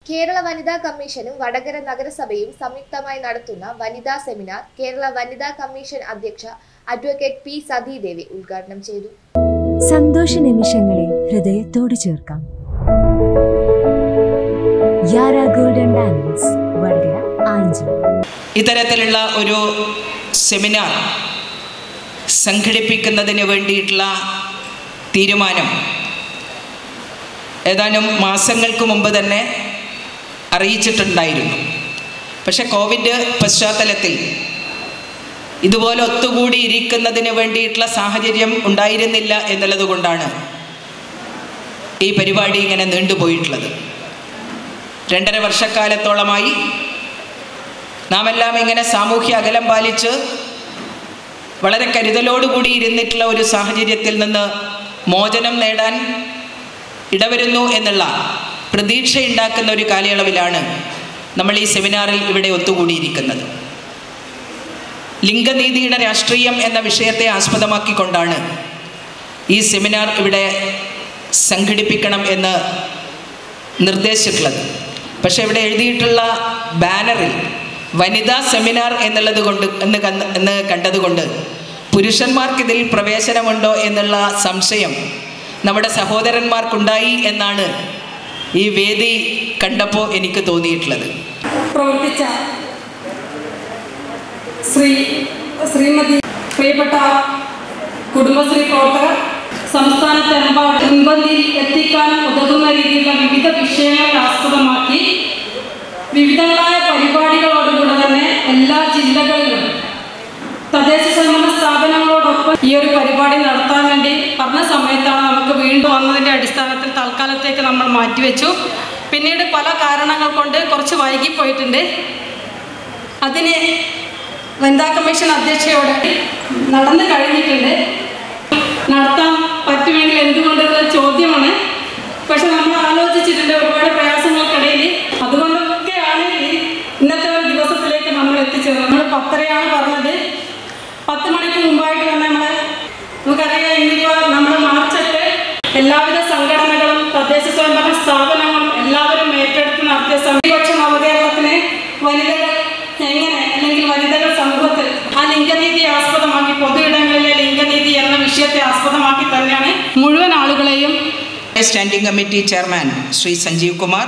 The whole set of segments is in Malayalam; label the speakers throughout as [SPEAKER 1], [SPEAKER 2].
[SPEAKER 1] കേരള വനിതാ കമ്മീഷനും വടകര നഗരസഭയും സംയുക്തമായി നടത്തുന്ന വനിതാ സെമിനാർ കേരള വനിതാ കമ്മീഷൻ അധ്യക്ഷ അഡ്വക്കേറ്റ് പി സതീദേവി ഉദ്ഘാടനം ചെയ്തു
[SPEAKER 2] സന്തോഷ നിമിഷങ്ങളെ ഹൃദയത്തോട് ചേർക്കാം യാര ഗോൾഡൻ ഡയമണ്ട്സ് വടകര ആഞ്ചി
[SPEAKER 3] ഇത്തരത്തിലുള്ള ഒരു സെമിനാർ സംഘടിപ്പിക്കുന്നതിന് വേണ്ടിയിട്ടുള്ള തീരുമാനം ഏതാനും മാസങ്ങൾക്ക് മുമ്പ് തന്നെ അറിയിച്ചിട്ടുണ്ടായിരുന്നു പക്ഷെ കോവിഡ് പശ്ചാത്തലത്തിൽ ഇതുപോലെ ഒത്തുകൂടി ഇരിക്കുന്നതിന് വേണ്ടിയിട്ടുള്ള സാഹചര്യം ഉണ്ടായിരുന്നില്ല എന്നുള്ളത് കൊണ്ടാണ് ഈ പരിപാടി ഇങ്ങനെ നീണ്ടുപോയിട്ടുള്ളത് രണ്ടര വർഷക്കാലത്തോളമായി നാം എല്ലാം ഇങ്ങനെ സാമൂഹ്യ അകലം പാലിച്ച് വളരെ കരുതലോടുകൂടി ഇരുന്നിട്ടുള്ള ഒരു സാഹചര്യത്തിൽ നിന്ന് മോചനം നേടാൻ ഇടവരുന്നു എന്നുള്ള പ്രതീക്ഷയുണ്ടാക്കുന്ന ഒരു കാലയളവിലാണ് നമ്മൾ ഈ സെമിനാറിൽ ഇവിടെ ഒത്തുകൂടിയിരിക്കുന്നത് ലിംഗനീതിയുടെ രാഷ്ട്രീയം എന്ന വിഷയത്തെ ആസ്പദമാക്കിക്കൊണ്ടാണ് ഈ സെമിനാർ ഇവിടെ സംഘടിപ്പിക്കണം എന്ന് നിർദ്ദേശിച്ചിട്ടുള്ളത് പക്ഷേ ഇവിടെ എഴുതിയിട്ടുള്ള ബാനറിൽ വനിതാ സെമിനാർ എന്നുള്ളത് കൊണ്ട് എന്ന് കണ്ട് എന്ന് കണ്ടതുകൊണ്ട് പുരുഷന്മാർക്ക് ഇതിൽ പ്രവേശനമുണ്ടോ എന്നുള്ള സംശയം നമ്മുടെ സഹോദരന്മാർക്കുണ്ടായി എന്നാണ് ഈ വേദി കണ്ടപ്പോൾ എനിക്ക് തോന്നിയിട്ടുള്ളത്
[SPEAKER 4] പ്രവർത്തിച്ച ശ്രീ ശ്രീമതി പ്രിയപ്പെട്ട കുടുംബശ്രീ പ്രവർത്തകർ സംസ്ഥാനത്തെമ്പാടും മുൻപന്തിയിൽ എത്തിക്കാൻ ഉതകുന്ന രീതിയിലുള്ള വിവിധ വിഷയങ്ങൾ ആസ്പദമാക്കി വിവിധങ്ങളായ പരിപാടികളോടുകൂടെ തന്നെ എല്ലാ ജില്ലകളിലും തദ്ദേശ സ്വയംഭരണ സ്ഥാപനങ്ങളോടൊപ്പം ഈ ഒരു പരിപാടി നടത്താൻ വേണ്ടി പറഞ്ഞ സമയത്താണ് നമുക്ക് വീണ്ടും വന്നതിൻ്റെ അടിസ്ഥാനത്തിൽ തൽക്കാലത്തേക്ക് നമ്മൾ മാറ്റിവെച്ചു പിന്നീട് പല കാരണങ്ങൾ കൊണ്ട് കുറച്ച് വൈകിപ്പോയിട്ടുണ്ട് അതിന് വനിതാ കമ്മീഷൻ അധ്യക്ഷയോട് നടന്നു കഴിഞ്ഞിട്ടുണ്ട് നടത്താൻ പറ്റുമെങ്കിൽ എന്തുകൊണ്ടെന്നുള്ള ചോദ്യമാണ് പക്ഷെ നമ്മൾ ആലോചിച്ചിട്ടുണ്ട് ഒരുപാട് പ്രയാസങ്ങൾക്കിടയിൽ അതുകൊണ്ടൊക്കെയാണ് ഈ ഇന്നത്തെ ഒരു ദിവസത്തിലേക്ക് നമ്മൾ എത്തിച്ചേർന്നത് നമ്മൾ പത്തരയാണ് പറഞ്ഞത് പത്ത് മണിക്ക് മുമ്പായിട്ട് തന്നെ നമ്മൾ നമുക്കറിയാം ഇന്നിപ്പോൾ നമ്മൾ മാർച്ചൊക്കെ എല്ലാവിധ സംഘടനകളും തദ്ദേശ സ്വയംഭരണ സ്ഥാപനങ്ങളും എല്ലാവരും ഏറ്റെടുത്ത് നടത്തിയ സംഘപക്ഷ നവകേരളത്തിന് വനിതകൾ എങ്ങനെ അല്ലെങ്കിൽ വനിതകൾ സമൂഹത്തിൽ ആ ലിംഗനീതി ആസ്പദമാക്കി പൊതു ഇടങ്ങളിലെ ലിംഗനീതി എന്ന വിഷയത്തെ ആസ്പദമാക്കി തന്നെയാണ് മുഴുവൻ ആളുകളെയും
[SPEAKER 3] standing committee chairman Shri Sanjeev Kumar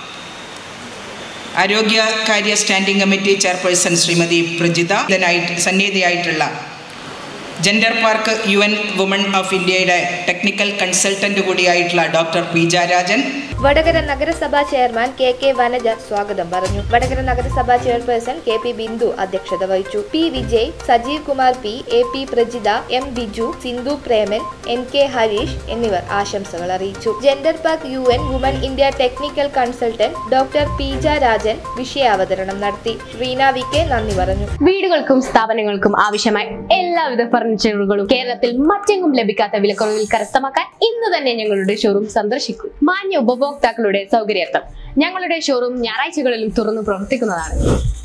[SPEAKER 3] ആരോഗ്യകാര്യ standing committee chairperson Shrimati Prajitha ഇതിനായിട്ട് സന്നിധിയായിട്ടുള്ള gender park U N women of ഇന്ത്യയുടെ ടെക്നിക്കൽ കൺസൾട്ടൻ്റ് കൂടിയായിട്ടുള്ള ഡോക്ടർ പി ജാരാജൻ
[SPEAKER 1] വടകര നഗരസഭാ ചെയർമാൻ കെ കെ വനജ സ്വാഗതം പറഞ്ഞു വടകര നഗരസഭാ ചെയർപേഴ്സൺ കെ പി ബിന്ദു അധ്യക്ഷത വഹിച്ചു P Vijay Sajeev Kumar P A P Prajitha M Biju Sindhu Preman N K Harish എന്നിവർ ആശംസകൾ അറിയിച്ചു gender park U N women India technical consultant doctor P ജ രാജൻ വിഷയാവതരണം നടത്തി റീന വി കെ നന്ദി പറഞ്ഞു
[SPEAKER 5] വീടുകൾക്കും സ്ഥാപനങ്ങൾക്കും ആവശ്യമായ എല്ലാവിധ ഫർണിച്ചറുകളും കേരളത്തിൽ മറ്റെങ്ങും ലഭിക്കാത്ത വിലക്കുറവിൽ കരസ്ഥമാക്കാൻ ഇന്ന് തന്നെ ഞങ്ങളുടെ ഷോറൂം സന്ദർശിക്കൂ മാന്യ ഉപഭോക്താക്കളുടെ സൗകര്യാർത്ഥം ഞങ്ങളുടെ ഷോറൂം ഞായറാഴ്ചകളിലും തുറന്നു പ്രവർത്തിക്കുന്നതാണ്